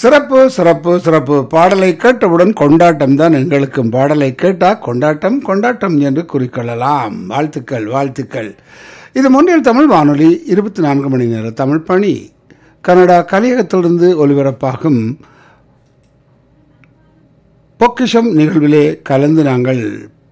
சிறப்பு சிறப்பு சிறப்பு பாடலை கேட்டவுடன் கொண்டாட்டம் தான் எங்களுக்கும் பாடலை கேட்டா கொண்டாட்டம் கொண்டாட்டம் என்று குறிக்கொள்ளலாம் வாழ்த்துக்கள் வாழ்த்துக்கள் இது முன்னில் தமிழ் வானொலி இருபத்தி நான்கு மணி நேர தமிழ் பணி கனடா கலியகத்திலிருந்து ஒலிபரப்பாகும் பொக்கிஷம் நிகழ்விலே கலந்து நாங்கள்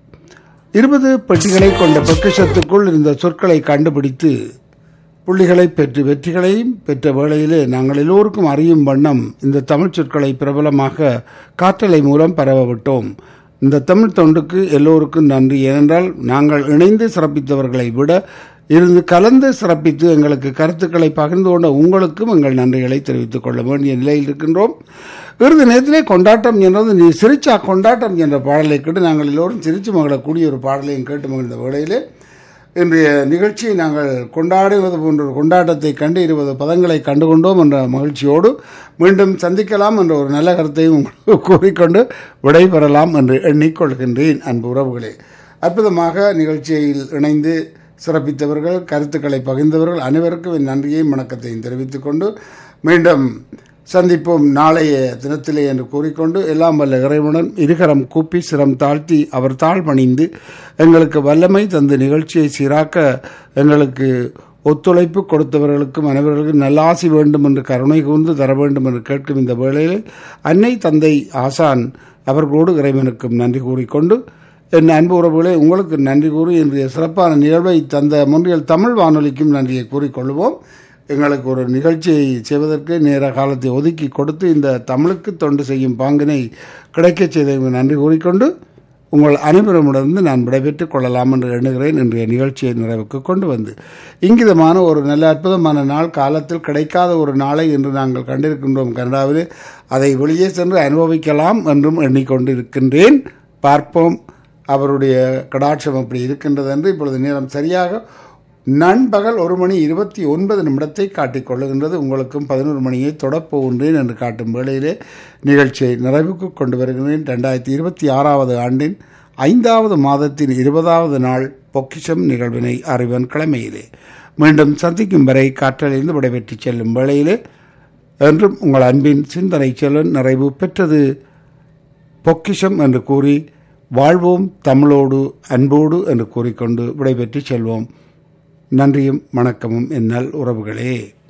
இருபது பெட்டிகளை கொண்ட பொக்கிஷத்துக்குள் இருந்த சொற்களை கண்டுபிடித்து புள்ளிகளை பெற்று வெற்றிகளையும் பெற்ற வேளையிலே நாங்கள் எல்லோருக்கும் அறியும் வண்ணம் இந்த தமிழ் சொற்களை பிரபலமாக காற்றலை மூலம் பரவ விட்டோம் இந்த தமிழ் தொண்டுக்கு எல்லோருக்கும் நன்றி ஏனென்றால் நாங்கள் இணைந்து சிறப்பித்தவர்களை விட இருந்து கலந்து சிறப்பித்து எங்களுக்கு கருத்துக்களை பகிர்ந்து கொண்ட உங்களுக்கும் எங்கள் நன்றிகளை தெரிவித்துக் கொள்ள வேண்டிய நிலையில் இருக்கின்றோம் இறுதி நேரத்திலே கொண்டாட்டம் என்றது நீ சிரிச்சா கொண்டாட்டம் என்ற பாடலை கேட்டு நாங்கள் எல்லோரும் சிரித்து மகளக்கூடிய ஒரு பாடலையும் கேட்டு மகிழ்ந்த வேளையிலே இன்றைய நிகழ்ச்சியை நாங்கள் கொண்டாடுவது போன்ற ஒரு கொண்டாட்டத்தை கண்டு இருபது பதங்களை கண்டுகொண்டோம் என்ற மகிழ்ச்சியோடு மீண்டும் சந்திக்கலாம் என்ற ஒரு நல்ல கருத்தையும் உங்களுக்கு கூறிக்கொண்டு விடைபெறலாம் என்று எண்ணிக்கொள்கின்றேன் அன்பு உறவுகளே அற்புதமாக நிகழ்ச்சியில் இணைந்து சிறப்பித்தவர்கள் கருத்துக்களை பகிர்ந்தவர்கள் அனைவருக்கும் என் நன்றியையும் வணக்கத்தையும் தெரிவித்துக் கொண்டு மீண்டும் சந்திப்போம் நாளைய தினத்திலே என்று கூறிக்கொண்டு எல்லாம் வல்ல இறைவனுடன் இருகரம் கூப்பி சிரம் தாழ்த்தி அவர் தாழ் பணிந்து எங்களுக்கு வல்லமை தந்து நிகழ்ச்சியை சீராக்க எங்களுக்கு ஒத்துழைப்பு கொடுத்தவர்களுக்கும் அனைவர்களுக்கும் நல்லாசி வேண்டும் என்று கருணை கூர்ந்து தர வேண்டும் என்று கேட்கும் இந்த வேளையில் அன்னை தந்தை ஆசான் அவர்களோடு இறைவனுக்கும் நன்றி கூறிக்கொண்டு என் அன்பு உறவுகளே உங்களுக்கு நன்றி கூறி இன்றைய சிறப்பான நிகழ்வை தந்த முன்றியல் தமிழ் வானொலிக்கும் நன்றியை கூறிக்கொள்வோம் எங்களுக்கு ஒரு நிகழ்ச்சியை செய்வதற்கு நேர காலத்தை ஒதுக்கி கொடுத்து இந்த தமிழுக்கு தொண்டு செய்யும் பாங்கினை கிடைக்கச் செய்த நன்றி கூறிக்கொண்டு உங்கள் அனைவருமிடந்து நான் விடைபெற்றுக் கொள்ளலாம் என்று எண்ணுகிறேன் இன்றைய நிகழ்ச்சியை நிறைவுக்கு கொண்டு வந்து இங்கிதமான ஒரு நல்ல அற்புதமான நாள் காலத்தில் கிடைக்காத ஒரு நாளை இன்று நாங்கள் கண்டிருக்கின்றோம் கனடாவிலே அதை வெளியே சென்று அனுபவிக்கலாம் என்றும் எண்ணிக்கொண்டு இருக்கின்றேன் பார்ப்போம் அவருடைய கடாட்சம் அப்படி இருக்கின்றது என்று இப்பொழுது நேரம் சரியாக நண்பகல் ஒரு மணி இருபத்தி ஒன்பது நிமிடத்தை காட்டிக் கொள்ளுகின்றது உங்களுக்கும் பதினோரு மணியை தொடப்போகின்றேன் என்று காட்டும் வேளையிலே நிகழ்ச்சியை நிறைவுக்கு கொண்டு வருகின்றேன் ரெண்டாயிரத்தி இருபத்தி ஆறாவது ஆண்டின் ஐந்தாவது மாதத்தின் இருபதாவது நாள் பொக்கிஷம் நிகழ்வினை அறிவன் கிழமையிலே மீண்டும் சந்திக்கும் வரை காற்றலிருந்து விடைபெற்று செல்லும் வேளையிலே என்றும் உங்கள் அன்பின் சிந்தனை செல்வன் நிறைவு பெற்றது பொக்கிஷம் என்று கூறி வாழ்வோம் தமிழோடு அன்போடு என்று கூறிக்கொண்டு விடைபெற்று செல்வோம் நன்றியும் வணக்கமும் என்னால் உறவுகளே